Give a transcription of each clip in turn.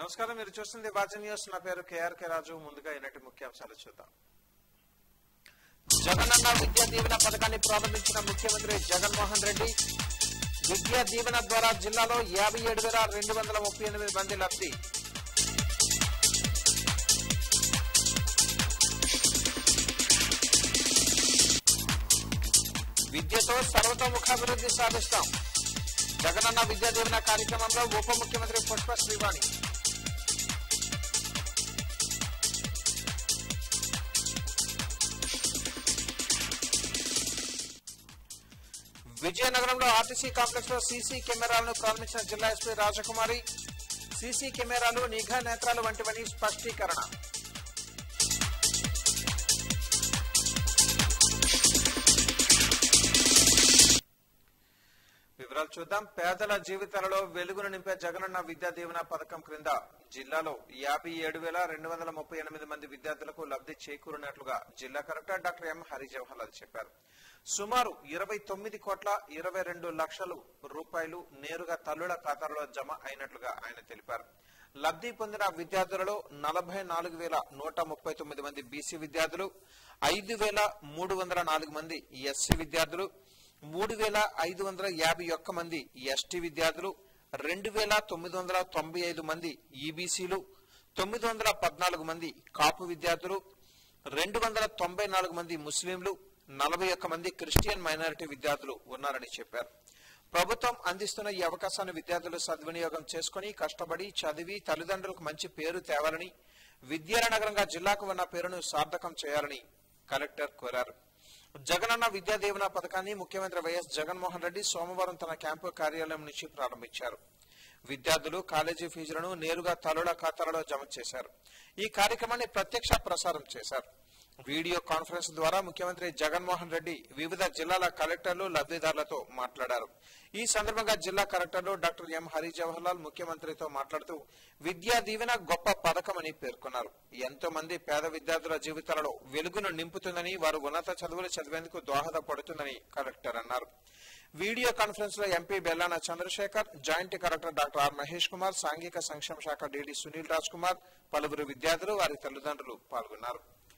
నమస్కారం మీరు చూస్తుంది వాజన్ న్యూస్ నా పేరు కేఆర్కే రాజు ముందుగా ఈనాటి ముఖ్యాంశాలు చూద్దాం జగనన్న విద్యా దీవెన పథకాన్ని ప్రారంభించిన ముఖ్యమంత్రి జగన్మోహన్ రెడ్డి విద్యా దీవెన ద్వారా జిల్లాలో యాభై ఏడు వేల రెండు వందల ముప్పై ఎనిమిది మంది లబ్ధి విద్యతో సర్వతోముఖాభివృద్ధి సాధిస్తాం జగనన్న విద్యా దీవెన కార్యక్రమంలో ఉప ముఖ్యమంత్రి పుష్ప శ్రీవాణి విజయనగరంలో ఆర్టీసీ కాంప్లెక్స్ లో సీసీ కెమెరాలను ప్రారంభించిన జిల్లా ఎస్పీ రాజకుమారి సీసీ కెమెరాలు నిఘా నేత్రాలు వంటివని స్పష్టీకరణ వివరాలు చూద్దాం పేదల జీవితాలలో వెలుగును నింపే జగనన్న విద్యా దీవెన పథకం క్రింద జిల్లాలో యాభై ఏడు వేల రెండు వందల ముప్పై ఎనిమిది మంది విద్యార్థులకు లబ్ధి చేకూరినట్లుగా జిల్లా collector doctor M Harijawahar Lal చెప్పారు సుమారు ఇరవై తొమ్మిది కోట్ల ఇరవై రెండు లక్షలు రూపాయలు నేరుగా తల్లుల ఖాతాలో జమ అయినట్లుగా ఆయన తెలిపారు లబ్ధి పొందిన విద్యార్థులలో నలభై నాలుగు వేల నూట ముప్పై తొమ్మిది మంది బీసీ విద్యార్థులు ఐదు వేల మూడు వందల నాలుగు మంది ఎస్సీ విద్యార్థులు మూడు వేల ఐదు వందల యాభై ఒక్క మంది ఎస్టీ విద్యార్థులు రెండు వేల తొమ్మిది వందల తొంభై ఐదు మంది ఈబీసీలు తొమ్మిది వందల పద్నాలుగు మంది కాపు విద్యార్థులు రెండు వందల తొంభై నాలుగు మంది ముస్లింలు నలభై ఒక్క మంది క్రిస్టియన్ మైనారిటీ విద్యార్థులు ఉన్నారని చెప్పారు ప్రభుత్వం అందిస్తున్న ఈ అవకాశాన్ని విద్యార్థులు సద్వినియోగం చేసుకుని కష్టపడి చదివి తల్లిదండ్రులకు మంచి పేరు తేవాలని విద్యాల నగరంగా జిల్లాకు ఉన్న పేరును సార్థకం చేయాలని కలెక్టర్ కోరారు జగనన్న విద్యా దీవెన పథకాన్ని ముఖ్యమంత్రి వైఎస్ జగన్మోహన్ రెడ్డి సోమవారం తన క్యాంపు కార్యాలయం నుంచి ప్రారంభించారు విద్యార్థులు కాలేజీ ఫీజులను నేరుగా తల్లుల ఖాతాలలో జమ చేశారు ఈ కార్యక్రమాన్ని ప్రత్యక్ష ప్రసారం చేశారు వీడియో కాన్ఫరెన్స్ ద్వారా ముఖ్యమంత్రి జగన్మోహన్ రెడ్డి వివిధ జిల్లాల కలెక్టర్లు లబ్ధిదారులతో మాట్లాడారు ఈ సందర్భంగా జిల్లా కలెక్టర్లు doctor M Hari Jawaharlal ముఖ్యమంత్రితో మాట్లాడుతూ విద్యా దీవెన గొప్ప పథకమని పేర్కొన్నారు ఎంతో మంది పేద విద్యార్థుల జీవితాలలో వెలుగును నింపుతుందని వారు ఉన్నత చదువులు చదివేందుకు దోహదపడుతుందని కలెక్టర్ అన్నారు వీడియో కాన్ఫరెన్స్ లో MP Bellana Chandrasekhar joint collector doctor R Mahesh Kumar సాంఘిక సంక్షేమ శాఖ డీడీ సునీల్ రాజ్ కుమార్ పలువురు విద్యార్థులు వారి తల్లిదండ్రులు పాల్గొన్నారు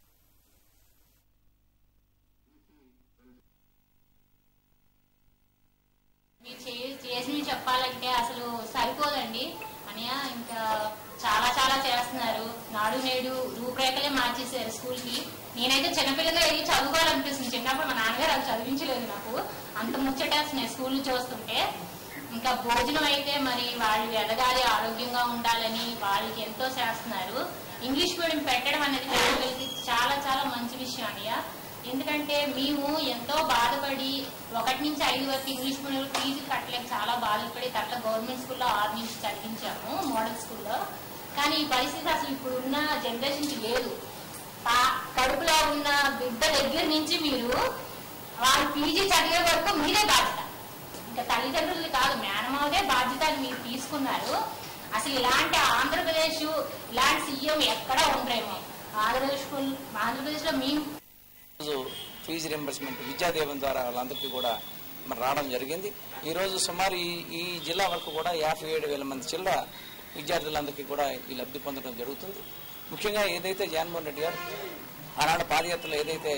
మీరు చే- చేసినవి చెప్పాలంటే అసలు సరిపోదండి అనియ ఇంకా చాలా చాలా చేస్తున్నారు నాడు నేడు రూపురేఖలే మార్చేశారు స్కూల్ కి నేనైతే చిన్నపిల్లగా వెళ్ళి చదువుకోవాలనిపిస్తుంది చిన్నప్పుడు మా నాన్నగారు అది చదివించలేదు నాకు అంత ముచ్చటేస్తున్నాయి స్కూల్ చూస్తుంటే ఇంకా భోజనం అయితే మరి వాళ్ళు ఎదగాలి ఆరోగ్యంగా ఉండాలని వాళ్ళకి ఎంతో చేస్తున్నారు ఇంగ్లీష్ మీడియం పెట్టడం అనేది పిల్లలకి చాలా చాలా మంచి విషయం అనియ ఎందుకంటే మేము ఎంతో బాధపడి ఒకటి నుంచి ఐదు వరకు ఇంగ్లీష్ మీడియం ఫీజు కట్టలేక చాలా బాధపడి తర్వాత గవర్నమెంట్ స్కూల్లో ఆరు నుంచి చదివించాము మోడల్ స్కూల్లో కానీ ఈ పరిస్థితి అసలు ఇప్పుడు ఉన్న జనరేషన్కి లేదు పా- కడుపులో ఉన్న బిడ్డ దగ్గర నుంచి మీరు వాళ్ళు పీజీ చదివే వరకు మీరే బాధ్యత ఇంకా తల్లిదండ్రులు కాదు మేనమావదే బాధ్యత అని మీరు తీసుకున్నారు అసలు ఇలాంటి ఆంధ్రప్రదేశ్ ఇలాంటి సీఎం ఎక్కడా ఉండరేమో ఆంధ్రప్రదేశ్ ఆంధ్రప్రదేశ్ లో మేము రోజు ఫీజు రింబర్స్మెంట్ విద్యాదీవెన ద్వారా వాళ్ళందరికీ కూడా మరి రావడం జరిగింది ఈ రోజు సుమారు ఈ ఈ జిల్లా వరకు కూడా యాభై ఏడు వేల మంది చిల్ల విద్యార్థులందరికీ కూడా ఈ లబ్ధి పొందడం జరుగుతుంది ముఖ్యంగా ఏదైతే జగన్మోహన్ రెడ్డి గారు ఆనాడు పాదయాత్రలో ఏదైతే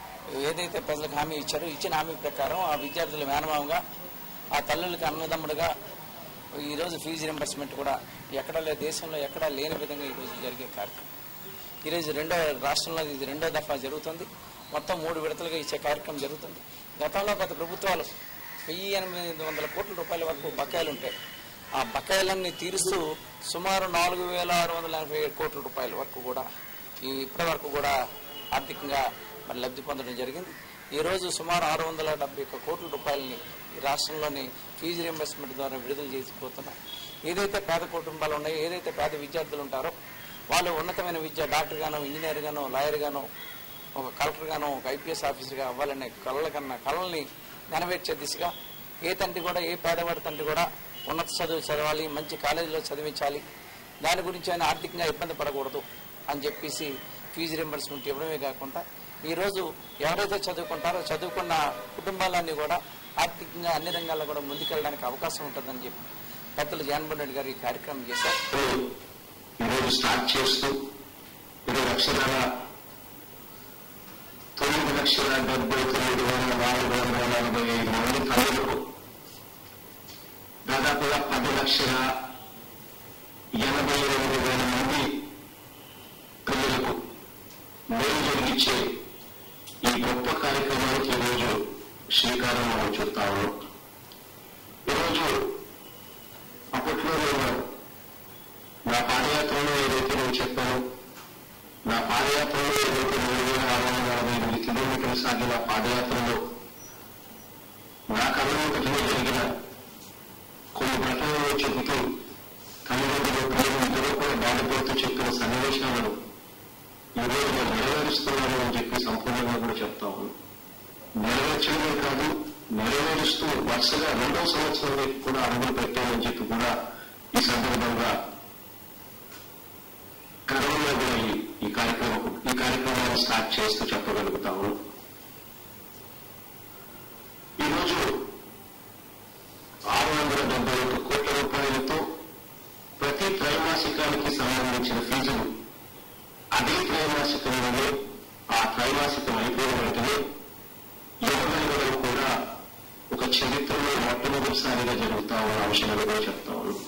ఏదైతే ప్రజలకు హామీ ఇచ్చారో ఇచ్చిన హామీ ప్రకారం ఆ విద్యార్థుల మేనమామగా ఆ తల్లులకి అన్నదమ్ముడుగా ఈరోజు ఫీజు రింబర్స్మెంట్ కూడా ఎక్కడా లే దేశంలో ఎక్కడా లేని విధంగా ఈరోజు జరిగే కార్యక్రమం ఈరోజు రెండో రాష్ట్రంలో ఇది రెండో దఫా జరుగుతుంది మొత్తం మూడు విడతలుగా ఇచ్చే కార్యక్రమం జరుగుతుంది గతంలో గత ప్రభుత్వాలు వెయ్యి ఎనిమిది వందల కోట్ల రూపాయల వరకు బకాయిలు ఉంటాయి ఆ బకాయిలన్నీ తీరుస్తూ సుమారు నాలుగు వేల ఆరు వందల ఎనభై ఏడు కోట్ల రూపాయల వరకు కూడా ఈ ఇప్పటి వరకు కూడా ఆర్థికంగా మరి లబ్ధి పొందడం జరిగింది ఈ రోజు సుమారు ఆరు వందల డెబ్బై ఒక్క కోట్ల రూపాయలని ఈ రాష్ట్రంలోని ఫీజు రియంబర్స్మెంట్ ద్వారా విడుదల చేసిపోతున్నాం ఏదైతే పేద కుటుంబాలు ఉన్నాయో ఏదైతే పేద విద్యార్థులు ఉంటారో వాళ్ళు ఉన్నతమైన విద్య డాక్టర్ గానో ఇంజనీర్ గానో లాయర్ గానో ఒక కలెక్టర్ గానో ఒక ఐపీఎస్ ఆఫీసర్గా అవ్వాలనే కళల కన్నా కళల్ని నెరవేర్చే దిశగా ఏ తండ్రి కూడా ఏ పేదవాడి తండ్రి కూడా ఉన్నత చదువు చదవాలి మంచి కాలేజీలో చదివించాలి దాని గురించి ఆయన ఆర్థికంగా ఇబ్బంది పడకూడదు అని చెప్పేసి ఫీజు రింబర్స్మెంట్ ఇవ్వడమే కాకుండా ఈరోజు ఎవరైతే చదువుకుంటారో చదువుకున్న కుటుంబాలన్నీ కూడా ఆర్థికంగా అన్ని రంగాల్లో కూడా ముందుకెళ్ళడానికి అవకాశం ఉంటుందని చెప్పి పెద్దలు జగన్మోహన్ రెడ్డి గారు ఈ కార్యక్రమం చేశారు ఈరోజు స్టార్ట్ చేస్తూ ఇరవై లక్షల తొమ్మిది లక్షల డెబ్బై తొమ్మిది వేల నాలుగు వందల నలభై ఐదు మంది తల్లులకు దాదాపుగా పది లక్షల ఎనభై ఎనిమిది వేల మంది పిల్లలకు మేలు జరిగించే ఈ గొప్ప కార్యక్రమానికి ఈరోజు శ్రీకారం మనం చూస్తా ఉన్నాం ఈరోజు అప్పట్లో నేను నా పాదయాత్రలో ఏదైతే నేను చెప్పాను నా పాదయాత్రలో ఏదైతే మూడు వేల ఆరు వందల నలభై ఎనిమిది కిలోమీటర్లు సాగిన పాదయాత్రలో నా కళ్ళ ముందుటనే జరిగిన కొన్ని ఘటనలు చెబుతూ తల్లిదండ్రులు పిల్లలు ఇద్దరు కూడా బాధపడుతూ చెప్పిన సన్నివేశాలను ఈరోజు నేను నెరవేరుస్తున్నాను అని చెప్పి సంపూర్ణంగా కూడా చెప్తా ఉన్నాను నెరవేర్చడమే కాదు నెరవేరుస్తూ వరుసగా రెండవ సంవత్సరం కూడా అడుగులు పెట్టామని చెప్పి కూడా ఈ సందర్భంగా గర్వంగా కూడా ఈ- ఈ కార్యక్రమం ఈ కార్యక్రమాన్ని స్టార్ట్ చేస్తూ చెప్పగలుగుతాము ఈరోజు ఆరు వందల డెబ్బై ఒక్క కోట్ల రూపాయలతో ప్రతి త్రైమాసికానికి సంబంధించిన ఫీజులు అదే త్రైమాసికంలోనే ఆ త్రైమాసికం అయిపోయిన వెంటనే ఇవ్వగలగడం కూడా ఒక చరిత్రలో మొట్టమొదటిసారిగా జరుగుతా ఉన్న అంశాలు కూడా చెప్తా ఉన్నాం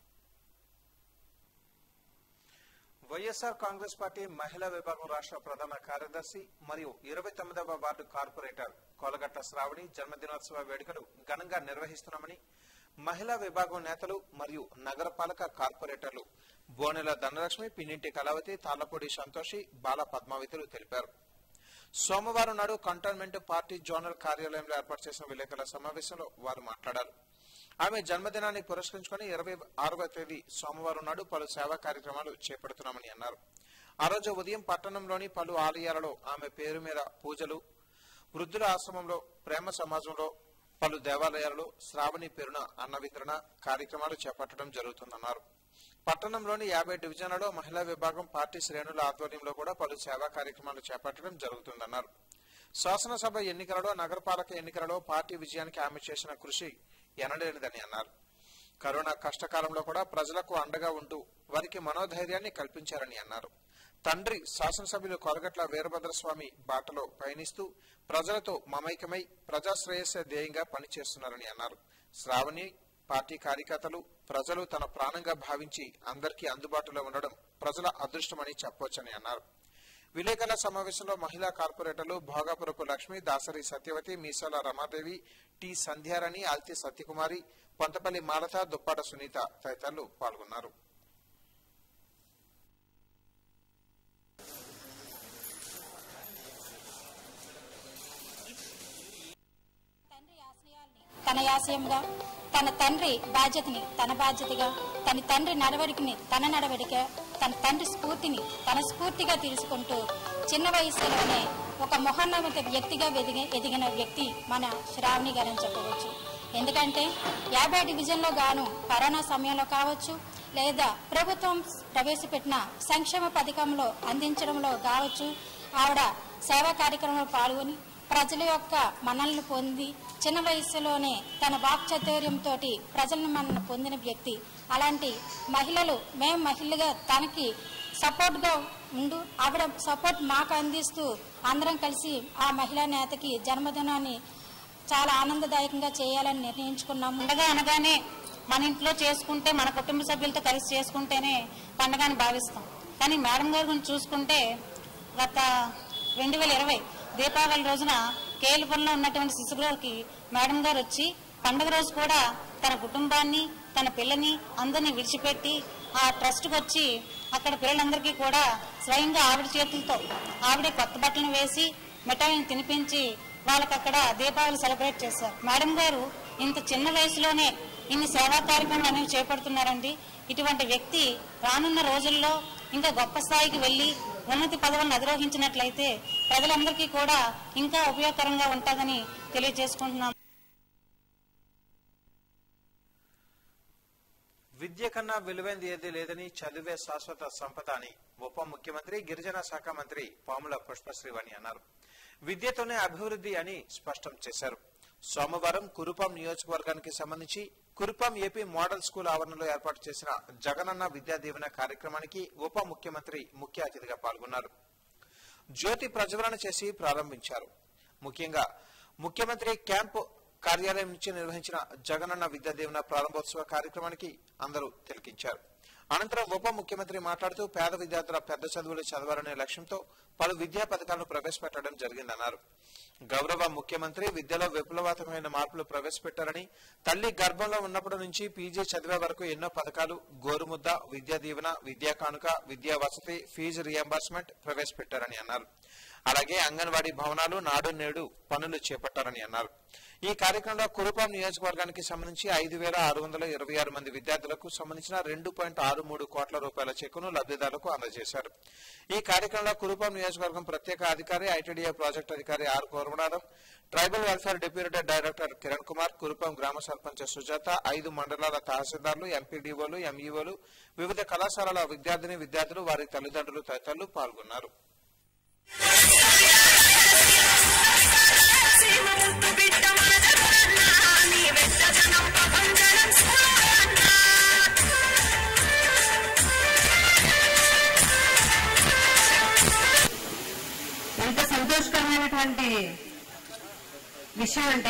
వైఎస్ఆర్ కాంగ్రెస్ పార్టీ మహిళా విభాగం రాష్ట్ర ప్రధాన కార్యదర్శి మరియు ఇరవై తొమ్మిదవ వార్డు కార్పొరేటర్ కొలగట్ట శ్రావణి జన్మదినోత్సవ వేడుకలు ఘనంగా నిర్వహిస్తున్నామని మహిళా విభాగం నేతలు మరియు నగరపాలక కార్పొరేటర్లు బోనెల ధనలక్ష్మి పిన్నింటి కళావతి తాళ్లపూడి సంతోషి బాల పద్మావతిలు తెలిపారు సోమవారం నాడు కంటోన్మెంట్ పార్టీ జోనల్ కార్యాలయంలో ఏర్పాటు చేసిన విలేకరుల సమావేశంలో వారు మాట్లాడారు ఆమె జన్మదినాన్ని పురస్కరించుకుని ఇరవై ఆరవ తేదీ సోమవారం నాడు పలు సేవా కార్యక్రమాలు చేపడుతున్నామని అన్నారు ఆ రోజు ఉదయం పట్టణంలోని పలు ఆలయాలలో ఆమె పేరు మీద పూజలు వృద్ధుల ఆశ్రమంలో ప్రేమ సమాజంలో పలు దేవాలయాలలో శ్రావణి పేరున అన్న వితరణ కార్యక్రమాలు చేపట్టడం జరుగుతుందన్నారు పట్టణంలోని యాభై డివిజన్లలో మహిళా విభాగం పార్టీ శ్రేణుల ఆధ్వర్యంలో కూడా పలు సేవా కార్యక్రమాలు చేపట్టడం జరుగుతుందన్నారు శాసనసభ ఎన్నికలలో నగరపాలక ఎన్నికలలో పార్టీ విజయానికి ఆమె చేసిన కృషి ఎనలేనిదని అన్నారు కరోనా కష్టకాలంలో కూడా ప్రజలకు అండగా ఉంటూ వారికి మనోధైర్యాన్ని కల్పించారని అన్నారు తండ్రి శాసనసభ్యులు కొరగట్ల వీరభద్రస్వామి బాటలో పయనిస్తూ ప్రజలతో మమైకమై ప్రజాశ్రేయస్సే ధ్యేయంగా పనిచేస్తున్నారని అన్నారు శ్రావణి పార్టీ కార్యకర్తలు ప్రజలు తన ప్రాణంగా భావించి అందరికీ అందుబాటులో ఉండడం ప్రజల అదృష్టమని చెప్పవచ్చని అన్నారు విలేకరుల సమావేశంలో మహిళా కార్పొరేటర్లు భోగాపురపు లక్ష్మి దాసరి సత్యవతి మీసాల రమాదేవి టి సంధ్యారాణి ఆల్తి సత్యకుమారి పొంతపల్లి మాలత దుప్పాడ సునీత తదితరులు పాల్గొన్నారు తండ్రి ఆశయాల్ని తన ఆశయంగా తన తండ్రి బాధ్యతని తన బాధ్యతగా తన తండ్రి నడవడికని తన నడవడిక తన తండ్రి స్ఫూర్తిని తన స్ఫూర్తిగా తీసుకుంటూ చిన్న వయసులోనే ఒక మహోన్నత వ్యక్తిగా ఎదిగి ఎదిగిన వ్యక్తి మన శ్రావణి గారని చెప్పవచ్చు ఎందుకంటే యాభై డివిజన్లో గాను కరోనా సమయంలో కావచ్చు లేదా ప్రభుత్వం ప్రవేశపెట్టిన సంక్షేమ పథకంలో అందించడంలో కావచ్చు ఆవిడ సేవా కార్యక్రమంలో పాల్గొని ప్రజల యొక్క మనల్ని పొంది చిన్న వయసులోనే తన వాక్చాతుర్యంతో ప్రజలను మనల్ని పొందిన వ్యక్తి అలాంటి మహిళలు మేము మహిళగా తనకి సపోర్ట్గా ఉండు ఆవిడ సపోర్ట్ మాకు అందిస్తూ అందరం కలిసి ఆ మహిళా నేతకి జన్మదినాన్ని చాలా ఆనందదాయకంగా చేయాలని నిర్ణయించుకున్నాము పండగ అనగానే మన ఇంట్లో చేసుకుంటే మన కుటుంబ సభ్యులతో కలిసి చేసుకుంటేనే పండగ అని భావిస్తాం కానీ మేడం గారి గురించి చూసుకుంటే గత రెండు వేల ఇరవై దీపావళి రోజున కేలుపురంలో ఉన్నటువంటి శిశువులకి మేడం గారు వచ్చి పండగ రోజు కూడా తన కుటుంబాన్ని తన పిల్లని అందరినీ విడిచిపెట్టి ఆ ట్రస్ట్కి వచ్చి అక్కడ పిల్లలందరికీ కూడా స్వయంగా ఆవిడ చేతులతో ఆవిడే కొత్త బట్టలను వేసి మిఠాయిని తినిపించి వాళ్ళకి అక్కడ దీపావళి సెలబ్రేట్ చేశారు మేడం గారు ఇంత చిన్న వయసులోనే ఇన్ని సేవా కార్యక్రమాలు అనేవి చేపడుతున్నారండి ఇటువంటి వ్యక్తి రానున్న రోజుల్లో ఇంకా గొప్ప స్థాయికి వెళ్లి ఉన్నతి పదవులను అధిరోహించినట్లయితే ప్రజలందరికీ కూడా ఇంకా ఉపయోగకరంగా ఉంటుందని తెలియజేసుకుంటున్నాం విద్య కన్నా విలువైంది ఏదీ లేదని చదివే శాశ్వత సంపద అని ఉప ముఖ్యమంత్రి గిరిజన శాఖ మంత్రి పాముల పుష్పశ్రీవాణి అన్నారు విద్యతోనే అభివృద్ధి అని స్పష్టం చేశారు సోమవారం కురుపాం నియోజకవర్గానికి సంబంధించి కురుపాం ఏపీ మోడల్ స్కూల్ ఆవరణలో ఏర్పాటు చేసిన జగనన్న విద్యా దీవెన కార్యక్రమానికి ఉప ముఖ్యమంత్రి ముఖ్య అతిథిగా పాల్గొన్నారు జ్యోతి ప్రజ్వలన చేసి ప్రారంభించారు ముఖ్యంగా ముఖ్యమంత్రి క్యాంపు కార్యాలయం నుంచి నిర్వహించిన జగనన్న విద్యా దీవెన ప్రారంభోత్సవ కార్యక్రమానికి అందరూ తిలకించారు అనంతరం ఉప ముఖ్యమంత్రి మాట్లాడుతూ పేద విద్యార్థుల పెద్ద చదువులు చదవాలనే లక్ష్యంతో పలు విద్యా పథకాలను ప్రవేశపెట్టడం జరిగిందన్నారు గౌరవ ముఖ్యమంత్రి విద్యలో విప్లవాత్మకమైన మార్పులు ప్రవేశపెట్టారని తల్లి గర్భంలో ఉన్నప్పటి నుంచి పీజీ చదివే వరకు ఎన్నో పథకాలు గోరుముద్ద విద్యా దీవెన విద్యా కానుక విద్యా వసతి ఫీజు రియంబర్స్మెంట్ ప్రవేశపెట్టారని అన్నారు అలాగే అంగన్వాడీ భవనాలు నాడు నేడు పనులు చేపట్టారని అన్నారు ఈ కార్యక్రమంలో కురుపాం నియోజకవర్గానికి సంబంధించి ఐదు వేల ఆరు వందల ఇరవై ఆరు మంది విద్యార్థులకు సంబంధించిన రెండు పాయింట్ ఆరు మూడు కోట్ల రూపాయల చెక్కును లబ్ధిదారులకు అందజేశారు ఈ కార్యక్రమంలో కురుపాం నియోజకవర్గం ప్రత్యేక అధికారి ఐటీడీఏ ప్రాజెక్టు అధికారి R Koramanatham tribal welfare deputy director Kiran Kumar Kurupam గ్రామ సర్పంచ్ సుజాత ఐదు మండలాల తహసీల్దార్లు ఎంపీడీఓలు ఎంఈఓలు వివిధ కళాశాలల విద్యార్థిని విద్యార్థులు వారి తల్లిదండ్రులు తదితరులు పాల్గొన్నారు ఎంత సంతోషకరమైనటువంటి విషయం అంటే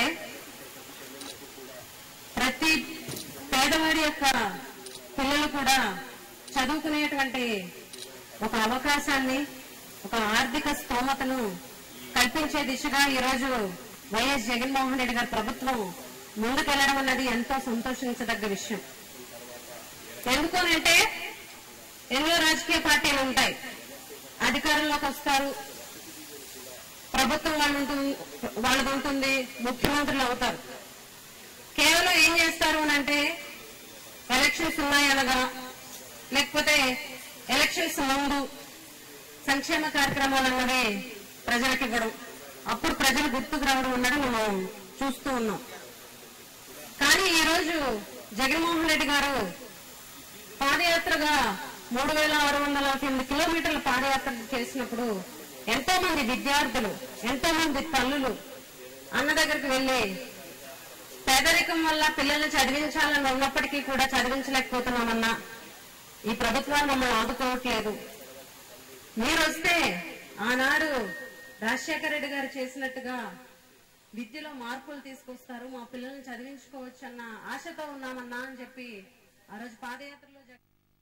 ప్రతి పేదవాడి యొక్క పిల్లలు కూడా చదువుకునేటువంటి ఒక అవకాశాన్ని ఒక ఆర్థిక స్తోమతను కల్పించే దిశగా ఈరోజు వైఎస్ జగన్మోహన్ రెడ్డి గారి ప్రభుత్వం ముందుకెళ్లడం అన్నది ఎంతో సంతోషించదగ్గ విషయం ఎందుకోనంటే ఎన్నో రాజకీయ పార్టీలు ఉంటాయి అధికారంలోకి వస్తారు ప్రభుత్వం వాళ్ళు ఉంటుంది వాళ్ళది ఉంటుంది ముఖ్యమంత్రులు అవుతారు కేవలం ఏం చేస్తారు అని అంటే ఎలక్షన్స్ ఉన్నాయనగా లేకపోతే ఎలక్షన్స్ ముందు సంక్షేమ కార్యక్రమాలు అన్నది ప్రజలకు ఇవ్వడం అప్పుడు ప్రజలు గుర్తుకు రావడం అన్నది మనం చూస్తూ ఉన్నాం కానీ ఈ రోజు జగన్మోహన్ రెడ్డి గారు పాదయాత్రగా మూడు వేల ఆరు వందల తొమ్మిది కిలోమీటర్ల పాదయాత్ర చేసినప్పుడు ఎంతో మంది విద్యార్థులు ఎంతో మంది తల్లులు అన్న దగ్గరికి వెళ్లి పేదరికం వల్ల పిల్లల్ని చదివించాలని ఉన్నప్పటికీ కూడా చదివించలేకపోతున్నామన్నా ఈ ప్రభుత్వాలు మమ్మల్ని ఆదుకోవట్లేదు మీరు వస్తే ఆనాడు రాజశేఖర రెడ్డి గారు చేసినట్టుగా విద్యలో మార్పులు తీసుకొస్తారు మా పిల్లల్ని చదివించుకోవచ్చు అన్న ఆశతో ఉన్నామన్నా అని చెప్పి ఆ రోజు పాదయాత్రలో జగన్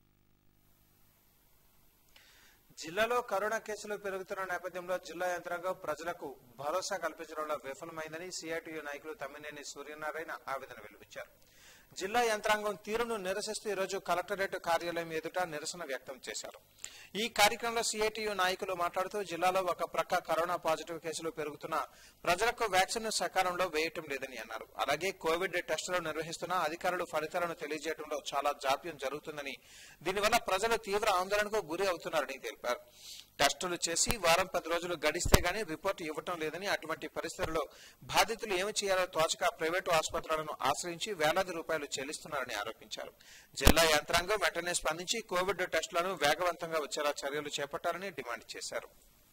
జిల్లాలో కరోనా కేసులు పెరుగుతున్న నేపథ్యంలో జిల్లా యంత్రాంగం ప్రజలకు భరోసా కల్పించడంలో విఫలమైందని సిఐటియు నాయకులు తమ్మినేని సూర్యనారాయణ ఆవేదన వెలువచ్చారు జిల్లా యంత్రాంగం తీరును నిరసిస్తూ ఈరోజు కలెక్టరేట్ కార్యాలయం ఎదుట నిరసన వ్యక్తం చేశారు ఈ కార్యక్రమంలో సిఐటియు నాయకులు మాట్లాడుతూ జిల్లాలో ఒక ప్రక్క కరోనా పాజిటివ్ కేసులు పెరుగుతున్నా ప్రజలకు వ్యాక్సిన్ సకాలంలో వేయటం లేదని అన్నారు అలాగే కోవిడ్ టెస్టులు నిర్వహిస్తున్న అధికారులు ఫలితాలను తెలియజేయడంలో చాలా జాప్యం జరుగుతుందని దీనివల్ల ప్రజలు తీవ్ర ఆందోళనకు గురి అవుతున్నారని తెలిపారు టెస్టులు చేసి వారం పది రోజులు గడిస్తే గానీ రిపోర్ట్ ఇవ్వటం లేదని అటువంటి పరిస్థితుల్లో బాధితులు ఏమి చేయాలో తోచక ప్రైవేటు ఆసుపత్రులను ఆశ్రయించి వేలాది రూపాయలు చెల్లిస్తున్నారని ఆరోపించారు జిల్లా యంత్రాంగం వెంటనే స్పందించి కోవిడ్ టెస్టులను వేగవంతంగా వచ్చేలా చర్యలు చేపట్టాలని డిమాండ్ చేశారు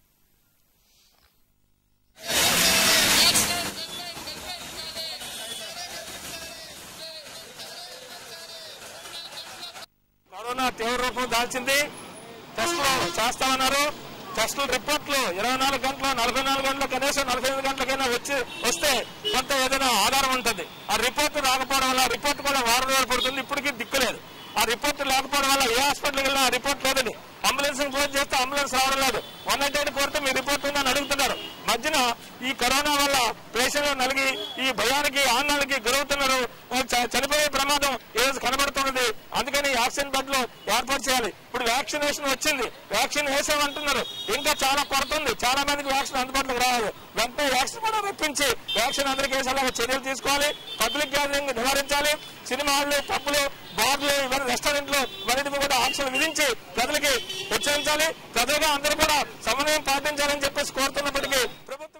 కరోనా తీవ్ర రూపం దాల్చింది టెస్టులు చేస్తామన్నారు టెస్టులు రిపోర్ట్లు ఇరవై నాలుగు గంటలు నలభై నాలుగు గంటలు కనీసం నలభై ఎనిమిది గంటలకైనా వచ్చి వస్తే కొంత ఏదైనా ఆధారం ఉంటుంది ఆ రిపోర్ట్ రాకపోవడం వల్ల రిపోర్ట్ కూడా వారం రోజులు పడుతుంది ఇప్పటికీ దిక్కులేదు ఆ రిపోర్ట్ లేకపోవడం వల్ల ఏ హాస్పిటల్కి వెళ్ళినా ఆ రిపోర్ట్ లేదని అంబులెన్స్ ఫోన్ చేస్తే అంబులెన్స్ రావడం లేదు వన్ నైట్ ఎయిట్ కోరితే మీ రిపోర్ట్ ఉందని అడుగుతున్నారు మధ్యన ఈ కరోనా వల్ల పేషెంట్లు నలిగి ఈ భయానికి ఆందోళనకి గురవుతున్నారు చ- చనిపోయే ప్రమాదం ఈ రోజు కనబడుతున్నది అందుకని ఆక్సిజన్ బెడ్లు ఏర్పాటు చేయాలి ఇప్పుడు వ్యాక్సినేషన్ వచ్చింది వ్యాక్సిన్ వేసామంటున్నారు ఇంకా చాలా కొరత ఉంది చాలా మందికి వ్యాక్సిన్ అందుబాటులోకి రావాలి వెంటనే వ్యాక్సిన్ కూడా రప్పించి వ్యాక్సిన్ అందరికీ వేసేలాగా చర్యలు తీసుకోవాలి పబ్లిక్ గ్యాదరింగ్ నివారించాలి సినిమా హాళ్ళు పబ్బులు బార్లు ఇవన్నీ రెస్టారెంట్లు ఇవన్నిటిపై కూడా ఆంక్షలు విధించి ప్రజలకి హెచ్చరించాలి ప్రజలుగా అందరూ కూడా సమన్వయం పాటించాలని చెప్పేసి కోరుతున్నప్పటికీ ప్రభుత్వం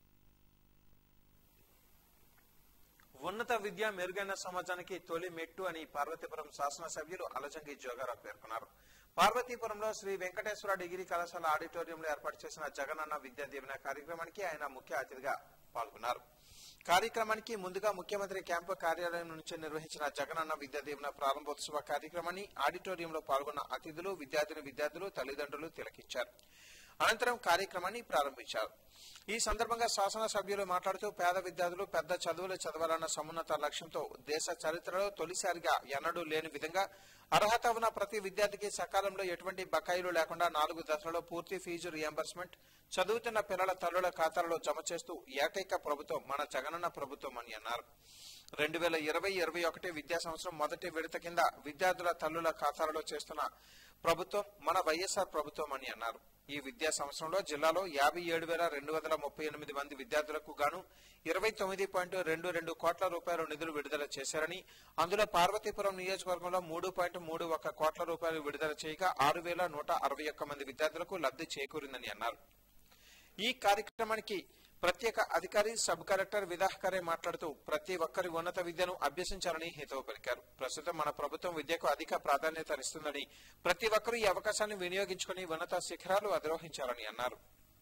ఉన్నత విద్య మెరుగైన సమాజానికి తొలి మెట్టు అని పార్వతీపురం శాసనసభ్యులు అలజంగి జోగారావు పేర్కొన్నారు పార్వతీపురంలో శ్రీ వెంకటేశ్వర డిగ్రీ కళాశాల ఆడిటోరియంలో ఏర్పాటు చేసిన జగనన్న విద్యా దీవెన కార్యక్రమానికి ఆయన ముఖ్య అతిథిగా పాల్గొన్నారు కార్యక్రమానికి ముందుగా ముఖ్యమంత్రి క్యాంపు కార్యాలయం నుంచి నిర్వహించిన జగనన్న విద్యా దీవెన ప్రారంభోత్సవ కార్యక్రమాన్ని ఆడిటోరియంలో పాల్గొన్న అతిథులు విద్యార్థిని విద్యార్థులు తల్లిదండ్రులు తిలకించారు అనంతరం కార్యక్రమాన్ని ప్రారంభించారు ఈ సందర్భంగా శాసనసభ్యులు మాట్లాడుతూ పేద విద్యార్థులు పెద్ద చదువులు చదవాలన్న సమున్నత లక్ష్యంతో దేశ చరిత్రలో తొలిసారిగా ఎన్నడూ లేని విధంగా అర్హత ఉన్న ప్రతి విద్యార్థికి సకాలంలో ఎటువంటి బకాయిలు లేకుండా నాలుగు దశలలో పూర్తి ఫీజు రియంబర్స్మెంట్ చదువుతున్న పిల్లల తల్లుల ఖాతాలలో జమ చేస్తూ ఏకైక ప్రభుత్వం మన జగనన్న ప్రభుత్వం అని అన్నారు రెండు వేల ఇరవై ఇరవై ఒకటి విద్యా సంవత్సరం మొదటి విడత కింద విద్యార్థుల తల్లుల ఖాతాలలో చేస్తున్న ప్రభుత్వం మన వైఎస్ఆర్ ప్రభుత్వం అని అన్నారు ఈ విద్యా సంవత్సరంలో జిల్లాలో యాభై ఏడు వేల రెండు వందల ముప్పై ఎనిమిది మంది విద్యార్థులకు గాను ఇరవై తొమ్మిది పాయింట్ రెండు రెండు కోట్ల రూపాయల నిధులు విడుదల చేశారని అందులో పార్వతీపురం నియోజకవర్గంలో మూడు పాయింట్ మూడు ఒక కోట్ల రూపాయలు విడుదల చేయగా ఆరు వేల నూట అరవై ఒక్క మంది విద్యార్థులకు లబ్ధి చేకూరిందని అన్నారు ఈ కార్యక్రమానికి ప్రత్యేక అధికారి సబ్ కలెక్టర్ విదాహకరే మాట్లాడుతూ ప్రతి ఒక్కరి ఉన్నత విద్యను అభ్యసించాలని హితవు పలికారు ప్రస్తుతం మన ప్రభుత్వం విద్యకు అధిక ప్రాధాన్యతనిస్తుందని ప్రతి ఒక్కరూ ఈ అవకాశాన్ని వినియోగించుకుని ఉన్నత శిఖరాలు అధిరోహించాలని అన్నారు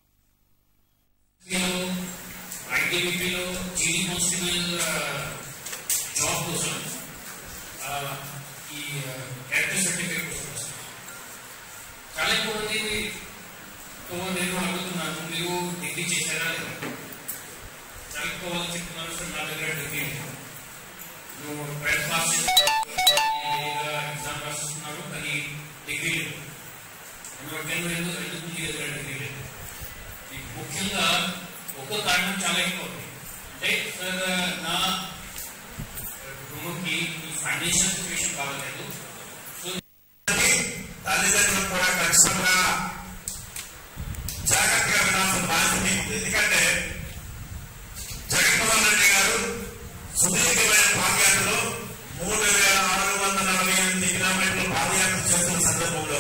ఐటీబీపీలో జీడీ కానిస్టేబుల్ జాబ్ కోసం ఆ, ఈ క్యారెక్టర్ సర్టిఫికేట్ కోసం వస్తుంది. చాలా ఎక్కువ మంది తో నేను అడుగుతున్నాను మీరు డిగ్రీ చేశారా లేదా చాలా ఎక్కువ వాళ్ళు చెప్తున్నారు సార్ నా దగ్గర డిగ్రీ లేదు నువ్వు ట్వెల్త్ పాస్ ఎగ్జామ్ రాస్తున్నారు కానీ డిగ్రీ లేదు అందులో నేను ఎందుకు ఎందుకు నీ దగ్గర డిగ్రీ లేదు ఈ ముఖ్యంగా ఒక్కో కారణం చాలా ఎక్కువ ఉంది. అంటే సార్ నా కుటుంబంకి ఈ ఫైనాన్షియల్ సిచ్యువేషన్ బాగలేదు సో తల్లిదండ్రులు కూడా ఖచ్చితంగా జాగ్రత్తగా వినాల్సిన బాధ్యత మీకు. ఎందుకంటే జగన్మోహన్ రెడ్డి గారు సుదీర్ఘమైన పాదయాత్రలో మూడు వేల నాలుగు వందల నలభై ఎనిమిది కిలోమీటర్లు పాదయాత్ర చేస్తున్న సందర్భంలో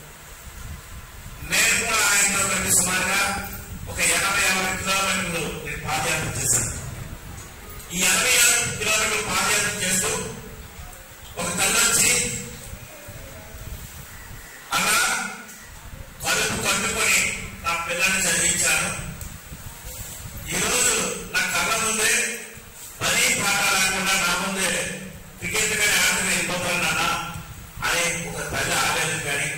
నేను కూడా ఆయనతో కలిపి సుమారుగా ఒక ఎనభై ఆరు కిలోమీటర్లు నేను పాదయాత్ర చేశాను ఈ ఎనభై ఆరు కిలోమీటర్లు పాదయాత్ర చేస్తూ ఒక తల్లొచ్చి అలా కడుపు కట్టుకొని నా పిల్లల్ని చదివించాను ఈరోజు నా కళ్ళ ముందే పని పాట లేకుండా నా ముందే క్రికెట్ కానీ ఆటలు వెళ్ళిపోతాను నాన్న అనే ఒక తల్లి ఆవేదన కానీ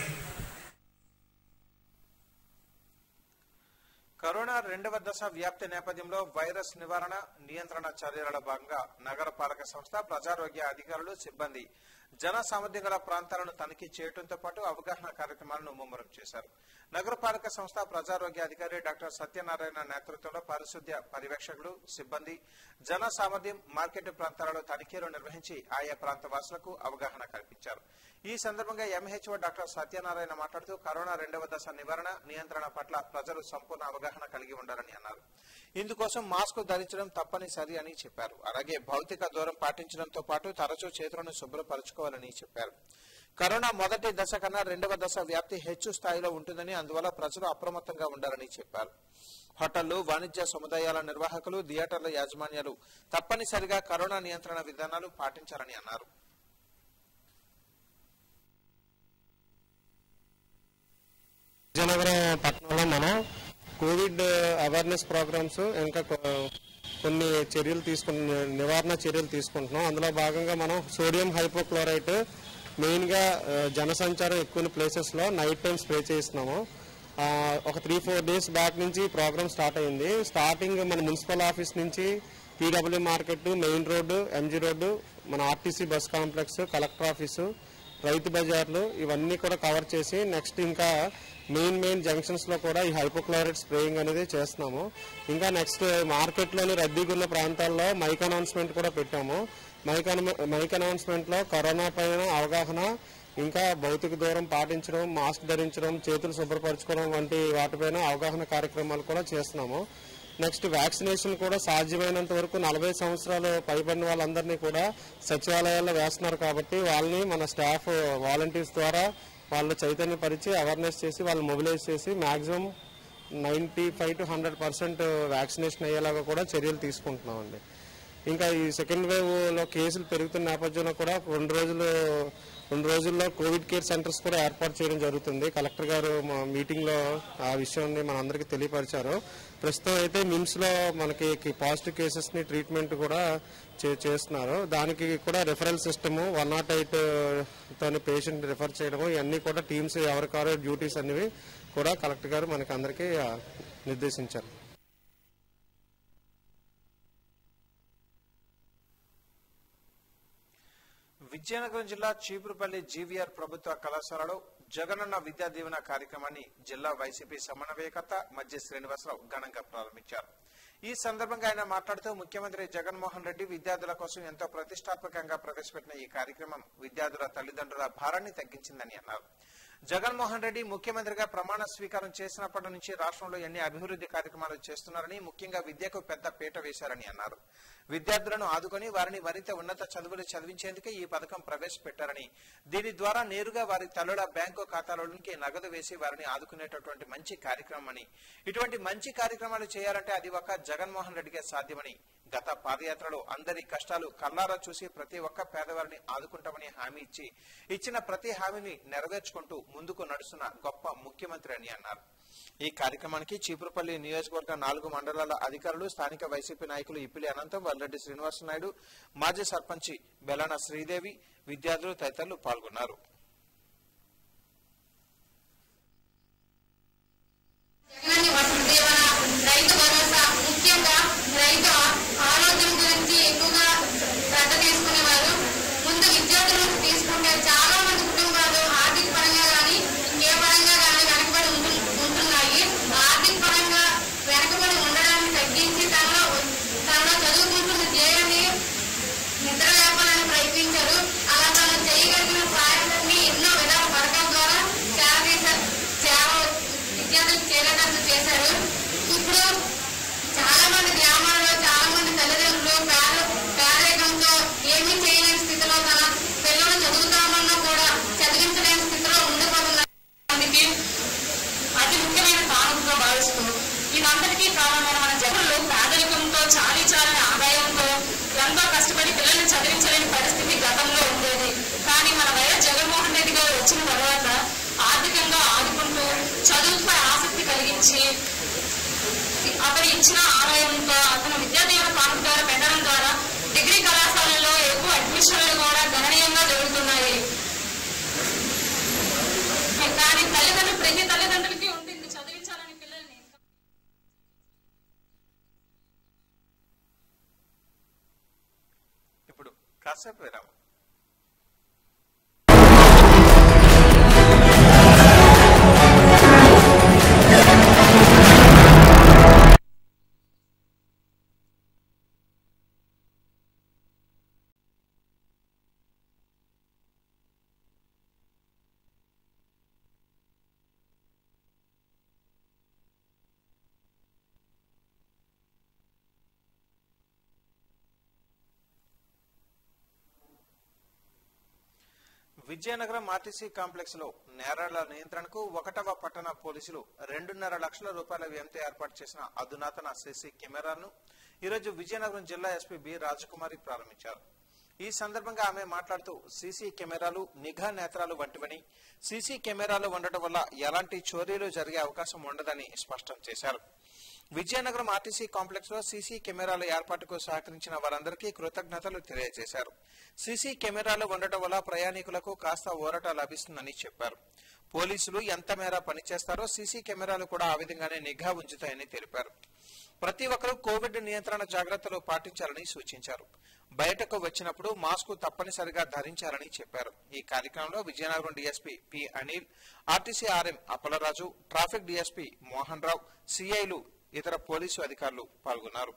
కరోనా రెండవ దశ వ్యాప్తి నేపథ్యంలో వైరస్ నివారణ నియంత్రణ చర్యల భాగంగా నగర పాలక సంస్థ ప్రజారోగ్య అధికారులు సిబ్బంది జన సామర్థ్యం గల ప్రాంతాలను తనిఖీ చేయడంతో పాటు అవగాహన కార్యక్రమాలను ముమ్మరం చేశారు నగరపాలక సంస్థ ప్రజారోగ్య అధికారి డాక్టర్ సత్యనారాయణ నేతృత్వంలో పారిశుద్ధ్య పర్యవేక్షకులు సిబ్బంది జన సామర్థ్యం మార్కెట్ ప్రాంతాలలో తనిఖీలు నిర్వహించి ఆయా ప్రాంత వాసులకు అవగాహన కల్పించారు ఈ సందర్భంగా ఎంహెచ్ఓ డాక్టర్ సత్యనారాయణ మాట్లాడుతూ కరోనా రెండవ దశ నివారణ నియంత్రణ పట్ల ప్రజలు సంపూర్ణ అవగాహన కలిగి ఉండాలని అన్నారు ఇందుకోసం మాస్క్ ధరించడం తప్పనిసరి అని చెప్పారు అలాగే భౌతిక దూరం పాటించడంతో పాటు తరచూ చేతులను శుభ్రపరచుకోవాలని చెప్పారు కరోనా మొదటి దశ కన్నా రెండవ దశ వ్యాప్తి హెచ్చు స్థాయిలో ఉంటుందని అందువల్ల ప్రజలు అప్రమత్తంగా ఉండాలని చెప్పారు హోటళ్లు వాణిజ్య సముదాయాల నిర్వాహకులు థియేటర్ల యాజమాన్యాలు తప్పనిసరిగా కరోనా నియంత్రణ విధానాలు పాటించాలని అన్నారు విజయనగరం పట్టణంలో మనం కోవిడ్ అవేర్నెస్ ప్రోగ్రామ్స్ ఇంకా కొ- కొన్ని చర్యలు తీసుకున్న నివారణ చర్యలు తీసుకుంటున్నాం అందులో భాగంగా మనం సోడియం హైపోక్లోరైట్ మెయిన్గా ఆ, జనసంచారం ఎక్కువ ప్లేసెస్లో నైట్ టైం స్ప్రే చేస్తున్నాము ఆ, ఒక త్రీ ఫోర్ డేస్ బ్యాక్ నుంచి ప్రోగ్రామ్ స్టార్ట్ అయింది స్టార్టింగ్ మన మున్సిపల్ ఆఫీస్ నుంచి PW market main road MG road మన RTC bus complex collector office రైతు బజార్లు ఇవన్నీ కూడా కవర్ చేసి నెక్స్ట్ ఇంకా మెయిన్ మెయిన్ జంక్షన్స్ లో కూడా ఈ హైపోక్లోరైడ్ స్ప్రేయింగ్ అనేది చేస్తున్నాము ఇంకా నెక్స్ట్ మార్కెట్లోని రద్దీగా ఉన్న ప్రాంతాల్లో మైక్ అనౌన్స్మెంట్ కూడా పెట్టాము మైక్ అన- మైక్ అనౌన్స్మెంట్ లో కరోనా పైన అవగాహన ఇంకా భౌతిక దూరం పాటించడం మాస్క్ ధరించడం చేతులు శుభ్రపరచుకోవడం వంటి వాటిపైన అవగాహన కార్యక్రమాలు కూడా చేస్తున్నాము నెక్స్ట్ వ్యాక్సినేషన్ కూడా సాధ్యమైనంత వరకు నలభై సంవత్సరాలు పైబడిన వాళ్ళందరినీ కూడా సచివాలయాల్లో వేస్తున్నారు కాబట్టి వాళ్ళని మన స్టాఫ్ వాలంటీర్స్ ద్వారా వాళ్ళు చైతన్యపరిచి అవేర్నెస్ చేసి వాళ్ళు మొబిలైజ్ చేసి maximum ninety five to hundred percent vaccination అయ్యేలాగా కూడా చర్యలు తీసుకుంటున్నామండి ఇంకా ఈ సెకండ్ వేవ్ లో కేసులు పెరుగుతున్న నేపథ్యంలో కూడా రెండు రోజులు రెండు రోజుల్లో కోవిడ్ కేర్ సెంటర్స్ కూడా ఏర్పాటు చేయడం జరుగుతుంది కలెక్టర్ గారు మా మీటింగ్ లో ఆ విషయాన్ని మనందరికీ తెలియపరిచారు ప్రస్తుతం అయితే మిమ్స్లో మనకి పాజిటివ్ కేసెస్ని ట్రీట్మెంట్ కూడా చే- చేస్తున్నారు దానికి కూడా referral system one nought eight తోని పేషెంట్ రిఫర్ చేయడము ఇవన్నీ కూడా టీమ్స్ ఎవరికారో డ్యూటీస్ అనేవి కూడా కలెక్టర్ గారు మనకి అందరికీ ఆ, నిర్దేశించారు విజయనగరం జిల్లా చీపురుపల్లి జీవీఆర్ ప్రభుత్వ కళాశాలలో జగనన్న విద్యా దీవెన కార్యక్రమాన్ని జిల్లా వైసీపీ సమన్వయకర్త మధ్య శ్రీనివాసరావు ఘనంగా ప్రారంభించారు ఈ సందర్భంగా ఆయన మాట్లాడుతూ ముఖ్యమంత్రి జగన్మోహన్ రెడ్డి విద్యార్థుల కోసం ఎంతో ప్రతిష్టాత్మకంగా ప్రవేశపెట్టిన ఈ కార్యక్రమం విద్యార్థుల తల్లిదండ్రుల భారాన్ని తగ్గించిందని అన్నారు జగన్మోహన్ రెడ్డి ముఖ్యమంత్రిగా ప్రమాణ స్వీకారం చేసినప్పటి నుంచి రాష్ట్రంలో ఎన్ని అభివృద్ధి కార్యక్రమాలు చేస్తున్నారని ముఖ్యంగా విద్యకు పెద్ద పీట వేశారని అన్నారు విద్యార్థులను ఆదుకొని వారిని మరింత ఉన్నత చదువులు చదివించేందుకే ఈ పథకం ప్రవేశపెట్టారని దీని ద్వారా నేరుగా వారి తల్లుల బ్యాంకు ఖాతాలోనికి నగదు వేసి వారిని ఆదుకునేటటువంటి మంచి కార్యక్రమం అని ఇటువంటి మంచి కార్యక్రమాలు చేయాలంటే అది ఒక జగన్మోహన్ రెడ్డికే సాధ్యమని గత పాదయాత్రలో అందరి కష్టాలు కల్లారా చూసి ప్రతి ఒక్క పేదవారిని ఆదుకుంటామని హామీ ఇచ్చి ఇచ్చిన ప్రతి హామీని నెరవేర్చుకుంటూ ముందుకు నడుస్తున్న గొప్ప ముఖ్యమంత్రి అని అన్నారు ఈ కార్యక్రమానికి చీపురుపల్లి నియోజకవర్గ నాలుగు మండలాల అధికారులు స్థానిక వైసీపీ నాయకులు ఇప్పిలి అనంతం వల్లరెడ్డి శ్రీనివాస నాయుడు మాజీ సర్పంచి బెలాన శ్రీదేవి విద్యార్థులు తదితరులు పాల్గొన్నారు జగనన్న వసుదేవన రైతు భరోసా ముఖ్యంగా రైతు ఆరోగ్యం గురించి ఎక్కువగా శ్రద్ధ తీసుకునేవారు ముందు విద్యార్థులు తీసుకుంటే చాలా మంది కుటుంబాలు ఆర్థిక పరంగా కానీ ఇంకే పరంగా కానీ వెనకబడి ఉంటు- ఉంటున్నాయి ఆర్థిక పరంగా వెనకబడి ఉండడాన్ని తగ్గించి తనలో తనలో చదువుకుంటున్న ధ్యేయాన్ని నిద్ర లేపాలని ప్రయత్నించారు అలా తను చేయగలిగిన ప్రయత్నాన్ని ఎన్నో విధాల పథకాల ద్వారా సేవ చేశారు సేవ విద్యార్థులకు చేరేటట్టు చేశారు ఇప్పుడు చాలా మంది గ్రామాల్లో చాలా మంది తల్లిదండ్రులు పేద పేదరికంతో ఏమీ చేయలేని స్థితిలో తన పిల్లలు చదువుతామన్నా కూడా చదివించలేని స్థితిలో ఉండిపోతున్నారు మందికి అతి ముఖ్యమైన కారణంగా భావిస్తూ ఇదంతటికీ కారణమైన మన జగన్లు పేదరికంతో చాలీ చాలని ఆదాయంతో ఎంతో కష్టపడి పిల్లల్ని చదివించలేని పరిస్థితి గతంలో ఉండేది కానీ మన వైఎస్ జగన్మోహన్ రెడ్డి గారు వచ్చిన తర్వాత ఆర్థికంగా ఆదుకుంటూ చదువుపై ఆసక్తి కలిగించి అతను ఇచ్చిన ఆదాయంతో అతను విద్యాదీవన కానుక ద్వారా పెట్టడం ద్వారా డిగ్రీ కళాశాలల్లో ఎక్కువ అడ్మిషన్లు కూడా గణనీయంగా జరుగుతున్నాయి కానీ తల్లిదండ్రులు ప్రతి తల్లిదండ్రులకి ఉంటుంది చదివించాలని పిల్లల్ని ఇప్పుడు కాసేపు విరామం విజయనగరం ఆర్టీసీ కాంప్లెక్స్ లో నేరాల నియంత్రణకు ఒకటవ పట్టణ పోలీసులు రెండున్నర లక్షల రూపాయల వ్యయంతో ఏర్పాటు చేసిన అధునాతన సీసీ కెమెరాను ఈరోజు విజయనగరం జిల్లా ఎస్పీ బి రాజకుమారి ప్రారంభించారు ఈ సందర్భంగా ఆమె మాట్లాడుతూ సీసీ కెమెరాలు నిఘా నేత్రాలు వంటివని సీసీ కెమెరాలు ఉండటం వల్ల ఎలాంటి చోరీలు జరిగే అవకాశం ఉండదని స్పష్టం చేశారు విజయనగరం ఆర్టీసీ కాంప్లెక్స్ లో సీసీ కెమెరాల ఏర్పాటుకు సహకరించిన వారందరికీ కృతజ్ఞతలు తెలియజేశారు సీసీ కెమెరాలు ఉండటం వల్ల ప్రయాణికులకు కాస్త ఊరట లభిస్తుందని చెప్పారు పోలీసులు ఎంత మేర పనిచేస్తారో సీసీ కెమెరాలు కూడా ఆ విధంగానే నిఘా ఉంచుతాయని తెలిపారు ప్రతి ఒక్కరూ కోవిడ్ నియంత్రణ జాగ్రత్తలు పాటించాలని సూచించారు బయటకు వచ్చినప్పుడు మాస్క్ తప్పనిసరిగా ధరించాలని చెప్పారు ఈ కార్యక్రమంలో Vizianagaram DSP P Anil RTC RM Appalaraju traffic DSP Mohan Rao సిఐలు ఇతర పోలీసు అధికారులు పాల్గొన్నారు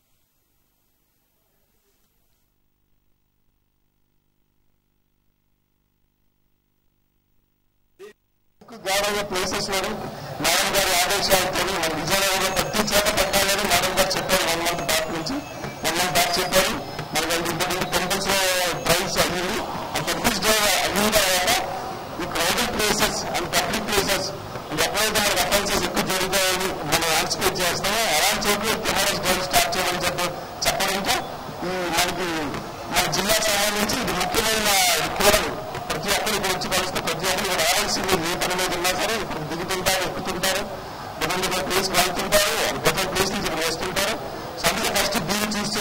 గౌరవ ప్లేసెస్ లోని మేడం గారి ఆదేశాలతో మన విజయనగరంలో ప్రతి చోట పెట్టాలని మేడం గారు చెప్పారు వన్ మంత్ బ్యాక్ నుంచి వన్ మంత్ బ్యాక్ చెప్పారు మరి వాళ్ళు ఇంతకుముందు టెంపుల్స్ లో ట్రైల్స్ అయ్యింది ఆ టెంపుల్స్ అయిన తర్వాత ఈ crowded places and public places ఎప్పుడైతే మనకి అఫెన్సెస్ ఎక్కువ జరుగుతాయని మనం యాంటిసిపేట్ చేస్తామో అలాంటి చోట్ల కెమెరాస్ డ్రైవ్ స్టార్ట్ చేయమని చెప్ప చెప్పడంతో ఈ మనకి మన జిల్లాకు సంబంధించి ఇది ముఖ్యమైన కోరలు ప్రతి ఒక్కరు ఇక్కడ వచ్చి కలిస్తే ప్రతి ఒక్కరు ఇక్కడ రావాల్సింది ఏ పని మీద ఉన్నా సరే ఇక్కడ దిగుతుంటారు ఎక్కుతుంటారు డిఫరెంట్ డిఫరెంట్ ప్లేస్కి వెళ్తుంటారు డిఫరెంట్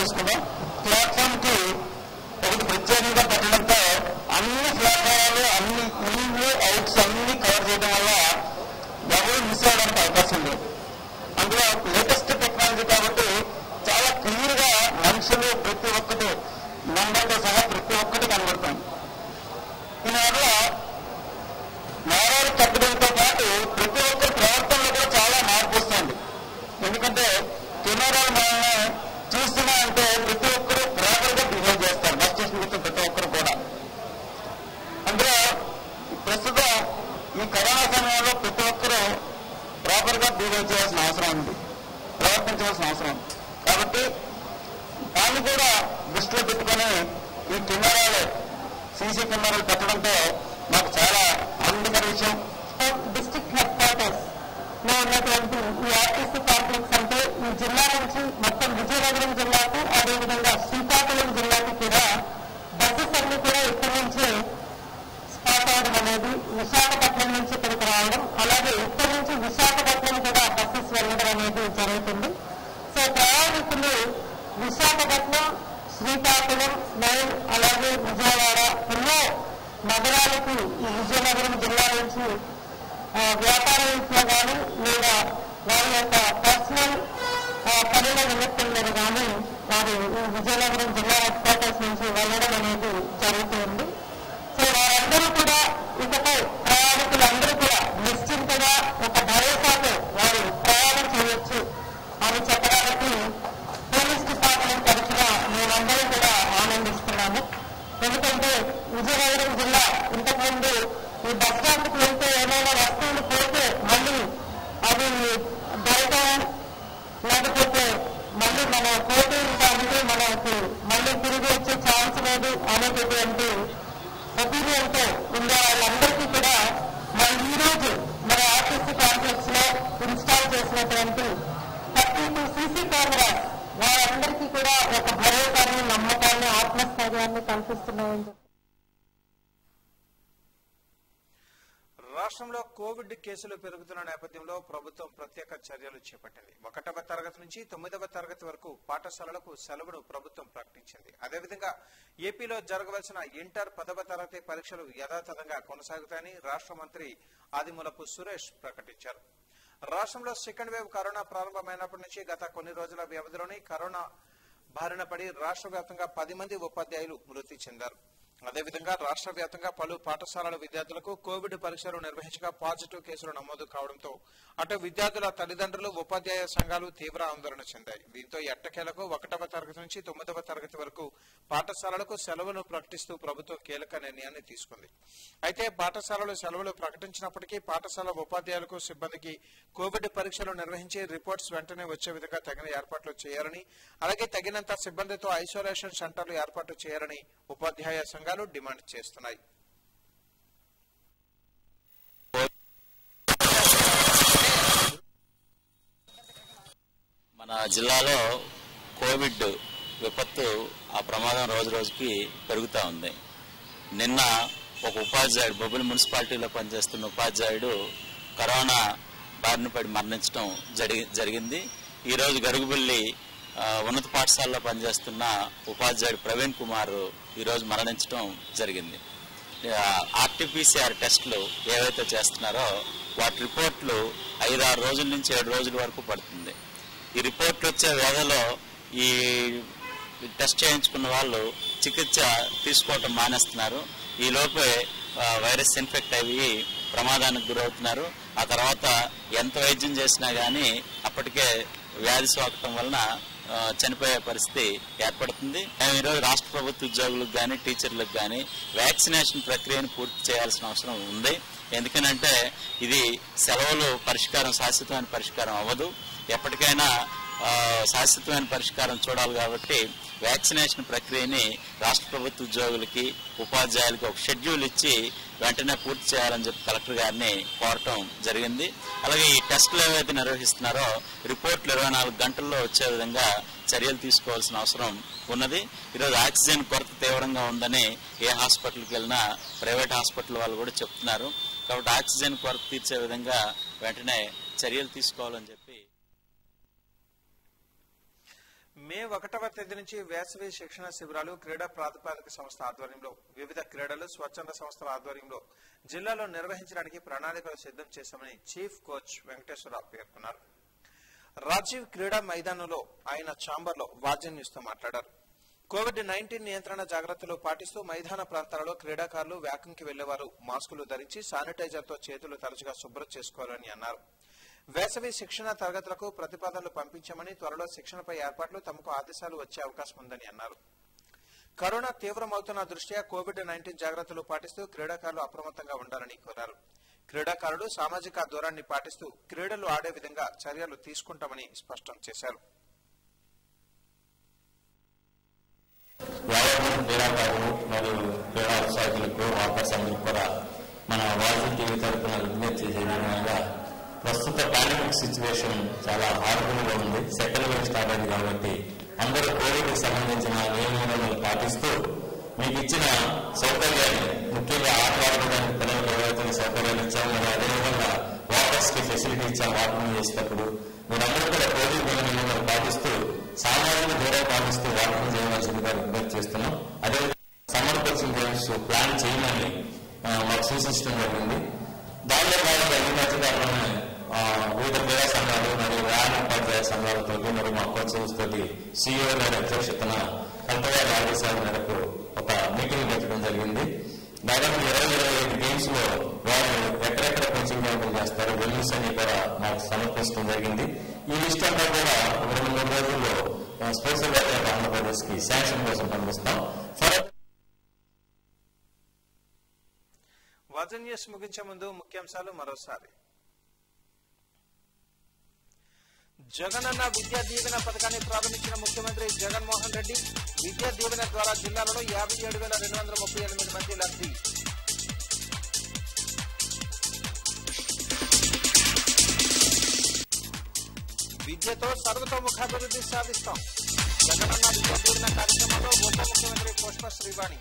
చేసుకున్నాం ప్లాట్ఫామ్ కి ఒకటి ప్రత్యేకంగా పెట్టడంతో అన్ని ప్లాట్ఫామ్లు అన్ని ఇన్లు అవుట్స్ అన్ని కవర్ చేయడం వల్ల ఎవరు మిస్ అవడానికి అవకాశం లేదు అందులో లేటెస్ట్ టెక్నాలజీ కాబట్టి చాలా క్లియర్ గా మనుషులు ప్రతి ఒక్కటి నంబర్తో సహా ప్రతి ఒక్కటి కనబడుతుంది దీనివల్ల నేరాలు తగ్గడంతో పాటు ప్రతి ఒక్కరి ప్రవర్తనలో కూడా చాలా మార్పు వస్తుంది ఎందుకంటే కెమెరాల వలన చూస్తున్నా అంటే ప్రతి ఒక్కరు ప్రాపర్ గా బిహేవ్ చేస్తారు బస్ స్టేషన్ కూర్చొని ప్రతి ఒక్కరు కూడా అందులో ప్రస్తుతం ఈ కరోనా సమయంలో ప్రతి ఒక్కరూ ప్రాపర్ గా బిహేవ్ చేయాల్సిన అవసరం ఉంది ప్రవర్తించవలసిన అవసరం ఉంది కాబట్టి దాన్ని కూడా దృష్టిలో పెట్టుకొని ఈ కెమెరాలు సీసీ కెమెరాలు పెట్టడంతో మాకు చాలా ఆనందకర విషయం డిస్ట్రిక్ట్ హెడ్ క్వార్టర్స్ లో ఉన్నటువంటి ఈ ఆర్టీసీ కాంప్లెక్స్ అంటే ఈ జిల్లా నుంచి మొత్తం విజయనగరం జిల్లాకు అదేవిధంగా శ్రీకాకుళం జిల్లాకు కూడా బస్సెస్ అన్ని కూడా ఇక్కడి నుంచి స్టార్ట్ అవడం అనేది విశాఖపట్నం నుంచి ఇక్కడికి రావడం అలాగే ఇక్కడి నుంచి విశాఖపట్నం కూడా బస్సెస్ వెళ్ళడం అనేది జరుగుతుంది సో ప్రయాణికులు విశాఖపట్నం శ్రీకాకుళం మెయిన్ అలాగే విజయవాడ ఎన్నో నగరాలకు ఈ విజయనగరం జిల్లా నుంచి ఆ, వ్యాపార రీత్యా కానీ లేదా వారి యొక్క పర్సనల్ పనుల నిమిత్తం మీద కానీ వారు ఈ విజయనగరం జిల్లా హెడ్ క్వార్టర్స్ నుంచి వెళ్ళడం అనేది జరుగుతుంది సో వారందరూ కూడా ఇకపై ప్రయాణికులందరూ కూడా నిశ్చింతగా ఒక భరోసాతో వారు ప్రయాణం చేయొచ్చు అని చెప్పడానికి పోలీస్ డిపార్ట్మెంట్ తరఫున మేమందరం కూడా ఆనందిస్తున్నాము ఎందుకంటే విజయనగరం జిల్లా ఇంతకుముందు ఈ బస్ స్టాండ్కి వెళ్తే ఏమైనా వస్తువులు పోతే మళ్ళీ అవి దొరకడం లేకపోతే మళ్ళీ మన కోటీలు కాబట్టి మనకు మళ్ళీ తిరిగి వచ్చే ఛాన్స్ లేదు అనేటటువంటి ఒపీనియన్ తో ఉండే వాళ్ళందరికీ కూడా మరి ఈ రోజు మన ఆర్టీసీ కాంప్లెక్స్ లో ఇన్స్టాల్ చేసినటువంటి థర్టీ టూ సీసీ కెమెరాస్ వారందరికీ కూడా ఒక భరోసాన్ని నమ్మకాన్ని ఆత్మస్థైర్యాన్ని కల్పిస్తున్నాయని చెప్పి రాష్ట్రంలో కోవిడ్ కేసులు పెరుగుతున్న నేపథ్యంలో ప్రభుత్వం ప్రత్యేక చర్యలు చేపట్టింది ఒకటవ తరగతి నుంచి తొమ్మిదవ తరగతి వరకు పాఠశాలలకు సెలవును ప్రభుత్వం ప్రకటించింది అదేవిధంగా ఏపీలో జరగవలసిన ఇంటర్ పదవ తరగతి పరీక్షలు యథాతథంగా కొనసాగుతాయని రాష్ట్ర మంత్రి ఆదిమూలపు సురేష్ ప్రకటించారు రాష్ట్రంలో సెకండ్ వేవ్ కరోనా ప్రారంభమైనప్పటి నుంచి గత కొన్ని రోజుల వ్యవధిలోనే కరోనా బారిన పడి రాష్ట్ర వ్యాప్తంగా పది మంది ఉపాధ్యాయులు మృతి చెందారు అదేవిధంగా రాష్ట్ర వ్యాప్తంగా పలు పాఠశాలల విద్యార్థులకు కోవిడ్ పరీక్షలు నిర్వహించగా పాజిటివ్ కేసులు నమోదు కావడంతో అటు విద్యార్థుల తల్లిదండ్రులు ఉపాధ్యాయ సంఘాలు తీవ్ర ఆందోళన చెందాయి దీంతో ఎట్టకేలకు ఒకటవ తరగతి నుంచి తొమ్మిదవ తరగతి వరకు పాఠశాలలకు సెలవును ప్రకటిస్తూ ప్రభుత్వం కీలక నిర్ణయాన్ని తీసుకుంది అయితే పాఠశాలలు సెలవులు ప్రకటించినప్పటికీ పాఠశాల ఉపాధ్యాయులకు సిబ్బందికి కోవిడ్ పరీక్షలు నిర్వహించి రిపోర్ట్స్ వెంటనే వచ్చే విధంగా తగిన ఏర్పాట్లు చేయాలని అలాగే తగినంత సిబ్బందితో ఐసోలేషన్ సెంటర్లు ఏర్పాటు చేయాలని ఉపాధ్యాయ సంఘాలు డిమాండ్ చేస్తున్నాయి మన జిల్లాలో కోవిడ్ విపత్తు ఆ ప్రమాదం రోజు రోజుకి పెరుగుతూ ఉంది నిన్న ఒక ఉపాధ్యాయుడు బొబ్బిలి మున్సిపాలిటీలో పనిచేస్తున్న ఉపాధ్యాయుడు కరోనా బారిన పడి మరణించడం జరిగి జరిగింది ఈరోజు గరుగుబిల్లి ఆ, ఉన్నత పాఠశాలలో పనిచేస్తున్న ఉపాధ్యాయుడు ప్రవీణ్ కుమార్ ఈరోజు మరణించడం జరిగింది ఆర్టీపీసీఆర్ టెస్టులు ఏవైతే చేస్తున్నారో వాటి రిపోర్ట్లు ఐదు ఆరు రోజుల నుంచి ఏడు రోజుల వరకు పడుతుంది ఈ రిపోర్ట్లు వచ్చే వేళలో ఈ టెస్ట్ చేయించుకున్న వాళ్ళు చికిత్స తీసుకోవటం మానేస్తున్నారు ఈ లోపే ఆ, వైరస్ ఇన్ఫెక్ట్ అయ్యి ప్రమాదానికి గురవుతున్నారు ఆ తర్వాత ఎంత వైద్యం చేసినా కానీ అప్పటికే వ్యాధి సోకటం వలన ఆ, చనిపోయే పరిస్థితి ఏర్పడుతుంది మేము ఈరోజు రాష్ట్ర ప్రభుత్వ ఉద్యోగులకు కానీ టీచర్లకు కానీ వ్యాక్సినేషన్ ప్రక్రియను పూర్తి చేయాల్సిన అవసరం ఉంది ఎందుకనంటే ఇది సెలవులు పరిష్కారం శాశ్వతమైన పరిష్కారం అవ్వదు ఎప్పటికైనా ఆ, శాశ్వతమైన పరిష్కారం చూడాలి కాబట్టి వ్యాక్సినేషన్ ప్రక్రియని రాష్ట్ర ప్రభుత్వ ఉద్యోగులకి ఉపాధ్యాయులకి ఒక షెడ్యూల్ ఇచ్చి వెంటనే పూర్తి చేయాలని చెప్పి కలెక్టర్ గారిని కోరటం జరిగింది అలాగే ఈ టెస్టులు ఏవైతే నిర్వహిస్తున్నారో రిపోర్ట్లు ఇరవై నాలుగు గంటల్లో వచ్చే విధంగా చర్యలు తీసుకోవాల్సిన అవసరం ఉన్నది ఈరోజు ఆక్సిజన్ కొరత తీవ్రంగా ఉందని ఏ హాస్పిటల్కి వెళ్ళినా ప్రైవేట్ హాస్పిటల్ వాళ్ళు కూడా చెప్తున్నారు కాబట్టి ఆక్సిజన్ కొరత తీర్చే విధంగా వెంటనే చర్యలు తీసుకోవాలని చెప్పి మే ఒకటవ తేదీ నుంచి వేసవి శిక్షణ శిబిరాలు క్రీడా ప్రాతిపాదిక సంస్థ ఆధ్వర్యంలో వివిధ క్రీడలు స్వచ్ఛంద సంస్థల ఆధ్వర్యంలో జిల్లాలో నిర్వహించడానికి ప్రణాళికలు సిద్ధం చేశామని చీఫ్ కోచ్ వెంకటేశ్వరరావు పేర్కొన్నారు రాజీవ్ క్రీడా మైదానంలో ఆయన ఛాంబర్లో వాద్యం న్యూస్ తో మాట్లాడారు కోవిడ్ నైన్టీన్ నియంత్రణ జాగ్రత్తలు పాటిస్తూ మైదాన ప్రాంతాలలో క్రీడాకారులు వ్యాకంకి వెళ్లేవారు మాస్కులు ధరించి శానిటైజర్ తో చేతులు తరచుగా శుభ్రం చేసుకోవాలని అన్నారు వేసవి శిక్షణ తరగతులకు ప్రతిపాదనలు పంపించామని త్వరలో శిక్షణపై ఏర్పాట్లు తమకు ఆదేశాలు వచ్చే అవకాశం ఉందని అన్నారు కరోనా తీవ్రమవుతున్న దృష్ట్యా కోవిడ్ నైన్టీన్ జాగ్రత్తలు పాటిస్తూ క్రీడాకారులు అప్రమత్తంగా ఉండాలని కోరారు క్రీడాకారులు సామాజిక దూరాన్ని పాటిస్తూ క్రీడలు ఆడే విధంగా చర్యలు తీసుకుంటామని స్పష్టం చేశారు యావత్తు క్రీడాకారులు మరియు క్రీడా ఉత్సాహికులకు అవకాశాలకు కూడా మన వాజీ టీవీ తరఫున విజ్ఞప్తి చేయడంగా ప్రస్తుత పాండమిక్ సిచ్యువేషన్ చాలా హార్డ్ఫుల్ గా ఉంది సెకండ్ వేవ్ స్టార్ట్ అయింది కాబట్టి అందరూ కోవిడ్ సంబంధించిన నియమాలను పాటిస్తూ మీకు ఇచ్చిన సౌకర్యాన్ని ముఖ్యంగా ఆట ఆడుకోవడానికి పిల్లలకు ఏవైతే సౌకర్యాలు ఇచ్చామో మరి అదేవిధంగా వాటర్స్ కి ఫెసిలిటీ ఇచ్చాం వాకింగ్ చేసేటప్పుడు మీరందరూ కూడా కోవిడ్ నియమాలను పాటిస్తూ సామాజిక దూరం పాటిస్తూ వాకింగ్ చేయవలసిందిగా విజ్ఞప్తి చేస్తున్నాం అదే సమ్మర్ కోచింగ్ గేమ్స్ ప్లాన్ చేయమని ఆ, మాకు సూచించడం జరిగింది దానిలో భాగంగా ఈ మధ్యకాలంలోనే ఆ, వివిధ క్రీడా సంఘాలు మరియు వ్యాయామ ఉపాధ్యాయ సంఘాలతో మరియు మా కోచింగ్స్ తోటి సిఇఓ గారి అధ్యక్షతన కలెక్టర్ ఆదేశాల మేరకు ఒక మీటింగ్ పెట్టడం జరిగింది దాదాపు ఇరవై ఇరవై ఐదు గేమ్స్ లో వారు ఎక్కడెక్కడ కోచింగ్ క్యాంపులు చేస్తారు వెల్యూస్ అని కూడా మాకు సమర్పించడం జరిగింది ఈ లిస్ట్ అంతా కూడా ఒక రెండు మూడు రోజుల్లో ఆ, స్పోర్ట్స్ డైరెక్టర్ ఆంధ్రప్రదేశ్ కి శాంక్షన్ కోసం పంపిస్తాం ఫర్ వజన్ న్యూస్ ముగించే ముందు ముఖ్యాంశాలు మరోసారి జగనన్న విద్యా దీవెన పథకాన్ని ప్రారంభించిన ముఖ్యమంత్రి జగన్మోహన్ రెడ్డి విద్యా దీవెన ద్వారా జిల్లాలలో యాభై ఏడు వేల రెండు వందల ముప్పై ఎనిమిది మంది లబ్ధి విద్యతో సర్వతోముఖాభివృద్ధి సాధిస్తాం జగనన్న విద్యా దీవెన కార్యక్రమంలో ఉప ముఖ్యమంత్రి పుష్ప శ్రీవాణి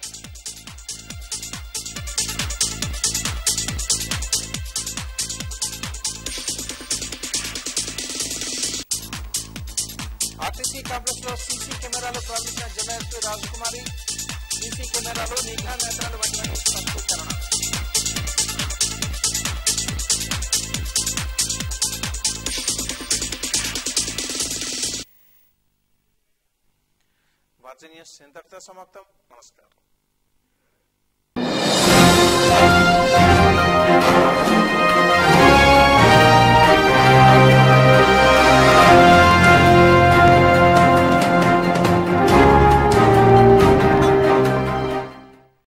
ఆర్టీసీ కాంప్లెక్స్ లో సీసీ కెమెరాలు ప్రారంభించిన జిల్లా ఎస్పీ రాజకుమారి సీసీ కెమెరాలు నిఘా నేత్రాలు వంటి స్పష్టీకరణ వార్త న్యూస్ ఇంతటితో సమాప్తం నమస్కారం